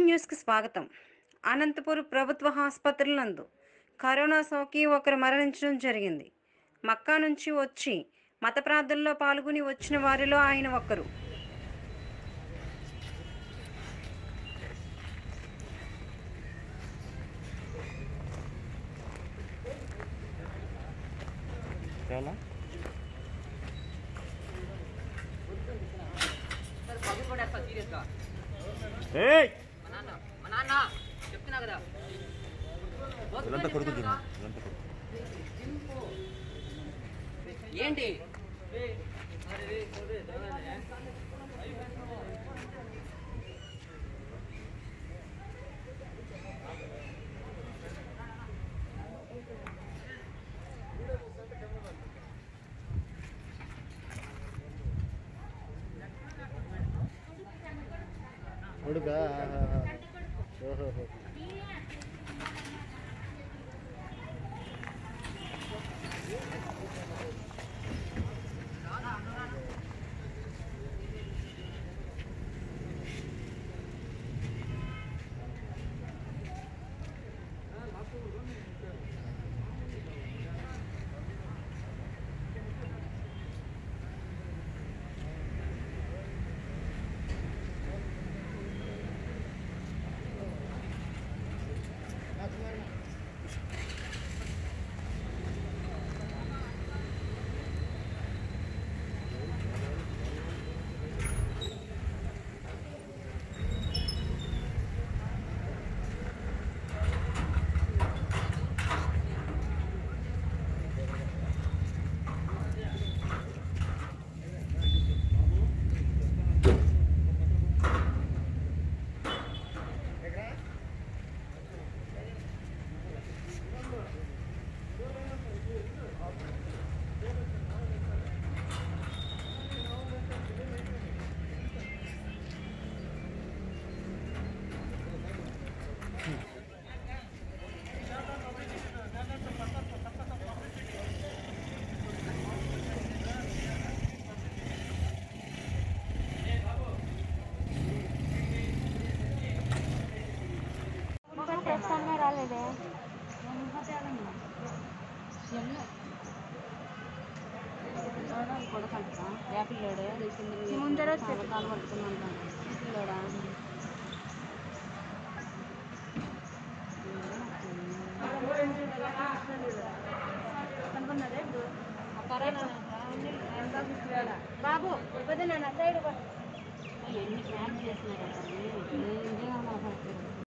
న్యూస్కి స్వాగతం అనంతపురం ప్రభుత్వ ఆసుపత్రుల నందు కరోనా సోకి ఒకరు మరణించడం జరిగింది మక్కా నుంచి వచ్చి మత ప్రార్థనలో పాల్గొని వచ్చిన వారిలో ఆయన ఒకరు చాలా సార్ పగులు పడేస్తా సీరియస్గా ఏయ్ మా నాన్న మా నాన్న చెప్తున్నా కదా వీళ్ళంతా కొడుకు చూడు వీళ్ళంతా కొడుకు ఏంటి కొడుకా ఓహో ప్రస్తుతానికి రాలేదే ముందర బాబు పొద్దున సైడ్ ఎన్ని ప్లాన్ చేసినారు అసలు? ఏం చేయాలి